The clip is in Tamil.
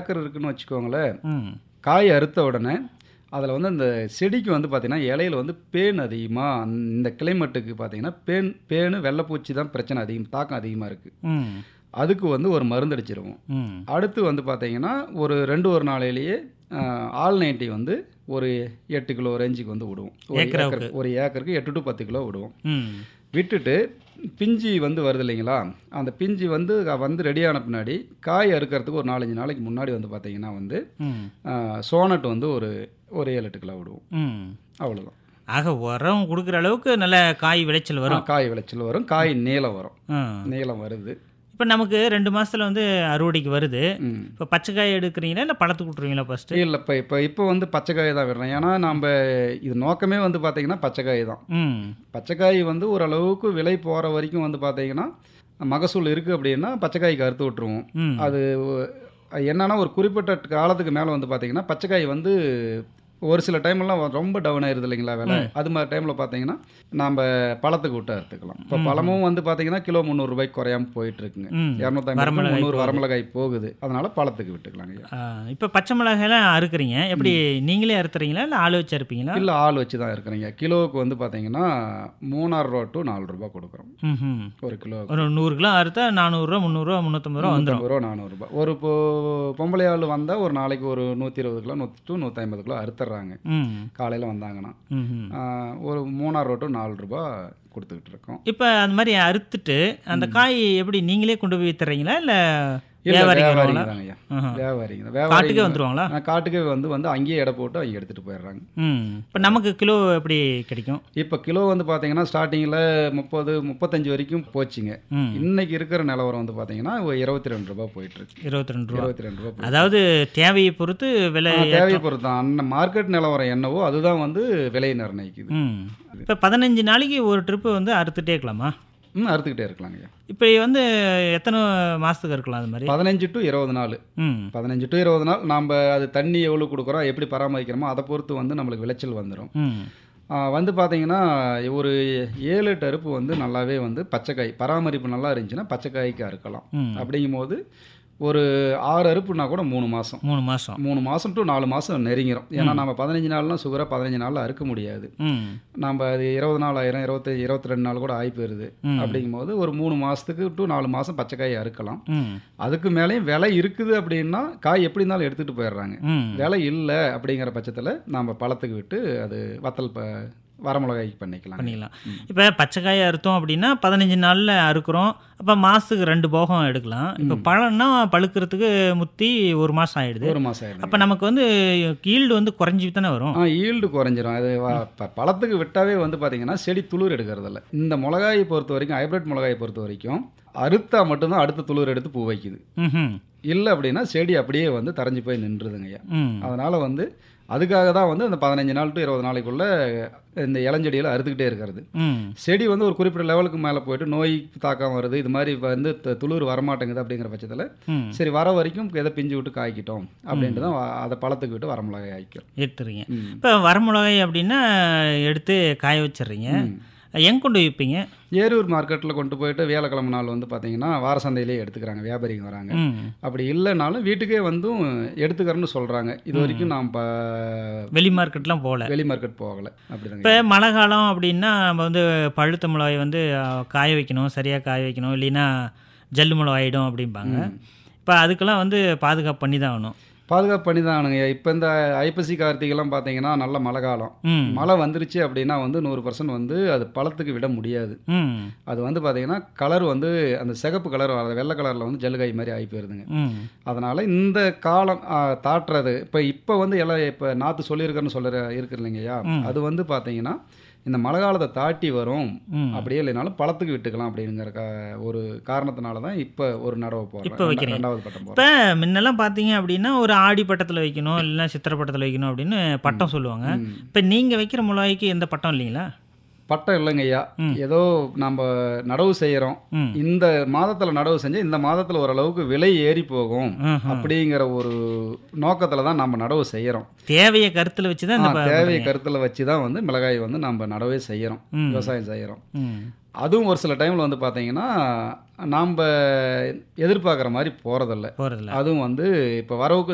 ஏக்கர் இருக்குன்னு வச்சுக்கோங்களேன் ம் காய் அறுத்த உடனே அதில் வந்து அந்த செடிக்கு வந்து பார்த்திங்கன்னா இலையில வந்து பேன் அதிகமாக இந்த கிளைமேட்டுக்கு பார்த்தீங்கன்னா பேன் பேனு வெள்ளைப்பூச்சி தான் பிரச்சனை அதிகம் தாக்கம் அதிகமாக இருக்குது ம் அதுக்கு வந்து ஒரு மருந்து அடிச்சிருவோம் ம் அடுத்து வந்து பார்த்தீங்கன்னா ஒரு ரெண்டு ஒரு நாளையிலேயே ஆல் நைன்ட்டி வந்து ஒரு எட்டு கிலோ ரேஞ்சுக்கு வந்து விடுவோம் ஒரு ஏக்கராவுக்கு. ஏக்கருக்கு ஒரு ஏக்கருக்கு எட்டு டு பத்து கிலோ விடுவோம் ம் விட்டுட்டு பிஞ்சி வந்து வருது இல்லைங்களா அந்த பிஞ்சி வந்து வந்து ரெடியான பின்னாடி காய் அறுக்கிறதுக்கு ஒரு நாலஞ்சு நாளைக்கு முன்னாடி வந்து பார்த்தீங்கன்னா வந்து ம் சோனட் வந்து ஒரு ஒரு ஏழு எட்டு கிலோ விடுவோம் ம் அவ்வளோதான் ஆக உரம் கொடுக்குற அளவுக்கு நல்ல காய் விளைச்சல் வரும் காய் விளைச்சல் வரும் காய் நீளம் வரும் ம் நீளம் வருது இப்போ நமக்கு ரெண்டு மாசத்துல வந்து அறுவடைக்கு வருது ம் இப்போ பச்சை காய் எடுக்கிறீங்களா இல்லை பழத்துக்கு விட்ருவீங்களா ஃபஸ்ட்டு இல்லை இப்போ இப்போ இப்போ வந்து பச்சைக்காய் தான் விடுறோம் ஏன்னா நம்ம இது நோக்கமே வந்து பார்த்தீங்கன்னா பச்சைக்காய் தான் ம் பச்சைக்காய் வந்து ஓரளவுக்கு விலை போகிற வரைக்கும் வந்து பார்த்தீங்கன்னா மகசூல் இருக்குது அப்படின்னா பச்சைக்காய்க்கு அறுத்து விட்டுருவோம் ம் அது ஒ- என்னன்னா ஒரு குறிப்பிட்ட காலத்துக்கு மேலே வந்து பார்த்தீங்கன்னா பச்சைக்காய் வந்து ஒரு சில டைம்லாம் ரொம்ப டவுன் ஆயிருது இல்லைங்களா விலை அது மாதிரி டைமில் பார்த்தீங்கன்னா நம்ம பழத்துக்கு விட்டு அறுத்துக்கலாம் இப்போ பழமும் வந்து பார்த்தீங்கன்னா கிலோ முந்நூறுரூபாய்க்கு குறையாம போயிட்டு இருக்குங்க ம் இரநூத்தம்பது வரமிளகாய் முந்நூறு வரமிளகாய் போகுது அதனால பழத்துக்கு விட்டுக்கலாங்க ஐயா இப்போ பச்சை மிளகாயெல்லாம் அறுக்குறீங்க எப்படி நீங்களே அறுத்துறீங்களா இல்லை ஆள் வச்சு அறுப்பீங்களா இல்லை ஆள் வச்சு தான் இருக்கிறீங்க கிலோவுக்கு வந்து பார்த்தீங்கன்னா மூணாறு ரூபா டு நாலு ரூபா கொடுக்குறோம் ம் ஒரு கிலோ ஒரு நூறு கிலோ அறுத்தா நானூறுரூவா முந்நூறுரூவா முந்நூற்றம்பது ரூபா வந்துடும் ரூபா நானூறுரூபா ஒரு இப்போ பொம்பளை ஆள் வந்தால் ஒரு நாளைக்கு ஒரு நூற்றி இருபது கிலோ நூற்றி டு நூற்றி ஐம்பது கிலோ அறுத்துறாங்க ம் காலையில் வந்தாங்கன்னா ம் ம் ஆஹ் ஒரு மூணாறு ரூபா டு நாலு ரூபா கொடுத்துக்கிட்டு இருக்கோம் இப்போ அந்த மாதிரி அறுத்துட்டு அந்த காய் எப்படி நீங்களே கொண்டு போய் வித்துறீங்களா இல்லை இல்லை வியாபாரிக்கு வியாபாரிங்க வருவாங்களா? தாங்க ஐயா ஆஹா. வியாபாரிங்க தான் காட்டுக்கே வியாபாரிங்க வந்துருவாங்களா ஆஹ் காட்டுக்கே வந்து வந்து அங்கேயே எடை போட்டு அவங்க எடுத்துகிட்டு போயிடுறாங்க ம் இப்போ நமக்கு கிலோ எப்படி கிடைக்கும் இப்போ கிலோ வந்து பார்த்தீங்கன்னா ஸ்டார்டிங்கில் முப்பது முப்பத்தஞ்சு வரைக்கும் போச்சுங்க ம் இன்னைக்கு இருக்கிற நிலவரம் வந்து பார்த்தீங்கன்னா ஒரு இருபத்தி ரெண்டு ரூபா போயிட்டு இருக்கு இருபத்தி ரெண்டு ரூபா இருபத்தி ரெண்டு ரூபா போயிட்டு அதாவது தேவையை பொறுத்து விலை ஆ, தேவையை பொறுத்து தான் அந்த மார்க்கெட் நிலவரம் என்னவோ அதுதான் வந்து விலையை நிர்ணயிக்குது ம் இப்போ பதினஞ்சு நாளைக்கு ஒரு ட்ரிப்பு வந்து அறுத்துட்டே இருக்கலாமா ம் அறுத்துக்கிட்டே இருக்கலாங்க இப்போ வந்து எத்தனை மாதத்துக்கு இருக்கலாம் அது மாதிரி பதினஞ்சு டு இருபது நாள் ம் பதினஞ்சு டு இருபது நாள் நம்ம அது தண்ணி எவ்வளோ கொடுக்குறோம் எப்படி பராமரிக்கிறோமோ அதை பொறுத்து வந்து நம்மளுக்கு விளைச்சல் வந்துடும் ம் வந்து பார்த்தீங்கன்னா ஒரு ஏழு எட்டு அறுப்பு வந்து நல்லாவே வந்து பச்சைக்காய் பராமரிப்பு நல்லா இருந்துச்சுன்னா பச்சைக்காய்க்கு அறுக்கலாம் ம் அப்படிங்கும்போது ஒரு ஆறு அறுப்புனா கூட மூணு மாதம் மூணு மாதம் மூணு மாதம் டு நாலு மாதம் நெருங்கிரும் ஏன்னா நம்ம பதினஞ்சு நாள்லாம் சுகரை பதினஞ்சு நாளில் அறுக்க முடியாது ம் நம்ம அது இருபது நாள் ஆயிரம் இருபத்தி இருபத்தி ரெண்டு நாள் கூட ஆகி போயிருது ம். அப்படிங்கும்போது ஒரு மூணு மாதத்துக்கு டு நாலு மாதம் பச்சைக்காய் அறுக்கலாம் ம் அதுக்கு மேலேயும் விலை இருக்குது அப்படின்னா காய் எப்படி இருந்தாலும் எடுத்துகிட்டு போயிடுறாங்க ம் விலை இல்லை அப்படிங்கிற பட்சத்தில் நம்ம பழத்துக்கு விட்டு அது வத்தல் ப வரமிளகாய்க்கு பண்ணிக்கலாம் பண்ணிக்கலாம் இப்போ பச்சைக்காயை அறுத்தோம் அப்படின்னா பதினஞ்சு நாளில் அறுக்கிறோம் அப்போ மாதத்துக்கு ரெண்டு போகம் எடுக்கலாம் இப்போ பழம்னா பழுக்கிறதுக்கு முத்தி ஒரு மாதம் ஆயிடுது ஒரு மாதம் ஆயிடும் அப்போ நமக்கு வந்து ஈல்டு வந்து குறைஞ்சி தானே வரும் ஆ ஈல்டு குறைஞ்சிரும் அது வ- ப- பழத்துக்கு விட்டாவே வந்து பார்த்தீங்கன்னா செடி துளிர் எடுக்கிறதில்ல இந்த மிளகாயை பொறுத்த வரைக்கும் ஹைப்ரிட் மிளகாயை பொறுத்த வரைக்கும் அறுத்தா மட்டும்தான் அடுத்த துளிர் எடுத்து பூ வைக்குது ம் இல்லை அப்படின்னா செடி அப்படியே வந்து தரைஞ்சு போய் நின்றுதுங்கய்யா ம் அதனால் வந்து அதுக்காக தான் வந்து அந்த பதினஞ்சு நாள் டு இருபது நாளைக்குள்ள இந்த இளஞ்செடிகளை அறுத்துக்கிட்டே இருக்கிறது ம் செடி வந்து ஒரு குறிப்பிட்ட லெவலுக்கு மேலே போயிட்டு நோய் தாக்கம் வருது இது மாதிரி வந்து த- துளிர் வரமாட்டேங்குது அப்படிங்கிற பட்சத்தில் ம் சரி வர வரைக்கும் எதை பிஞ்சு விட்டு காய்க்கிட்டோம் அப்படின்ட்டு தான் வ- அதை பழத்துக்கு விட்டு வரமிளகாய் ஆய்க்கிறோம் எடுத்துறீங்க இப்போ வரமிளகாய் அப்படின்னா எடுத்து காய வச்சிடுறீங்க எங்க கொண்டு போய் விற்பீங்க ஏரூர் மார்க்கெட்டில் கொண்டு போயிட்டு வியாழக்கிழமை நாள் வந்து பார்த்தீங்கன்னா வார சந்தையிலே எடுத்துக்கிறாங்க வியாபாரிங்க வராங்க ம் அப்படி இல்லைனாலும் வீட்டுக்கே வந்தும் எடுத்துக்கிறேன்னு சொல்கிறாங்க இது வரைக்கும் நான் இப்போ வெளி மார்க்கெட்லாம் போகல வெளி மார்க்கெட் போகலை அப்படிதாங்க இப்போ மழை காலம் அப்படின்னா நம்ம வந்து பழுத்த மிளகாய் வந்து அஹ், காய வைக்கணும் சரியாக காய வைக்கணும் இல்லைன்னா ஜல்லு மிளகாய் ஆகிடும் அப்படிம்பாங்க இப்போ அதுக்கெல்லாம் வந்து பாதுகாப்பு பண்ணி தான் ஆகணும் பாதுகாப்பு பண்ணி தான் ஆனுங்க இப்போ இந்த ஐப்பசி கார்த்திகைலாம் பார்த்தீங்கன்னா நல்ல மழை காலம் ம் மழை வந்துருச்சு அப்படின்னா வந்து நூறு பர்சன்ட் வந்து அது பழத்துக்கு விட முடியாது ம் அது வந்து பார்த்தீங்கன்னா கலர் வந்து அந்த சிகப்பு கலர் வராது வெள்ளை கலரில் வந்து ஜல்லுகாய் மாதிரி ஆகி போயிருதுங்க ம் அதனால் இந்த காலம் ஆ, தாட்டுறது இப்போ இப்போ வந்து எல்லாம் இப்போ நாற்று சொல்லியிருக்கேன்னு சொல்ல இருக்கு இல்லைங்கய்யா அது வந்து பார்த்தீங்கன்னா இந்த மழை காலத்தை தாட்டி வரும் ம். அப்படியே இல்லைனாலும் பழத்துக்கு விட்டுக்கலாம் அப்படிங்கிற கா- ஒரு காரணத்தினால தான் இப்போ ஒரு நடவை இப்போ போடுறோம் வைக்கிறீங்க. ரெண்டாவது பட்டம் போடுறோம் இப்போ முன்னெல்லாம் பார்த்தீங்க அப்படின்னா ஒரு ஆடி பட்டத்தில் வைக்கணும் இல்லைன்னா சித்திரை பட்டத்தில் வைக்கணும் அப்படின்னு பட்டம் சொல்லுவாங்க இப்போ நீங்கள் வைக்கிற மிளகாய்க்கு எந்த பட்டம் இல்லைங்களா பட்டம் இல்லைங்கய்யா ம். ஏதோ நம்ம நடவு செய்கிறோம் ம் இந்த மாதத்தில் நடவு செஞ்சு இந்த மாதத்தில் ஓரளவுக்கு விலை ஏறி போகும் ம்ஹும். அப்படிங்கிற ஒரு நோக்கத்தில் தான் நம்ம நடவு செய்கிறோம் தேவையை கருத்தில் வச்சு தான் இந்த ப- தேவையை கருத்தில் வச்சு தான் வந்து மிளகாய் வந்து நம்ம நடவே செய்கிறோம் ம். விவசாயம் செய்கிறோம் ம் அதுவும் ஒரு சில டைமில் வந்து பார்த்தீங்கன்னா நாம் எதிர்பார்க்குற மாதிரி போகிறதில்ல போகிறதில்ல அதுவும் வந்து இப்போ வரவுக்கு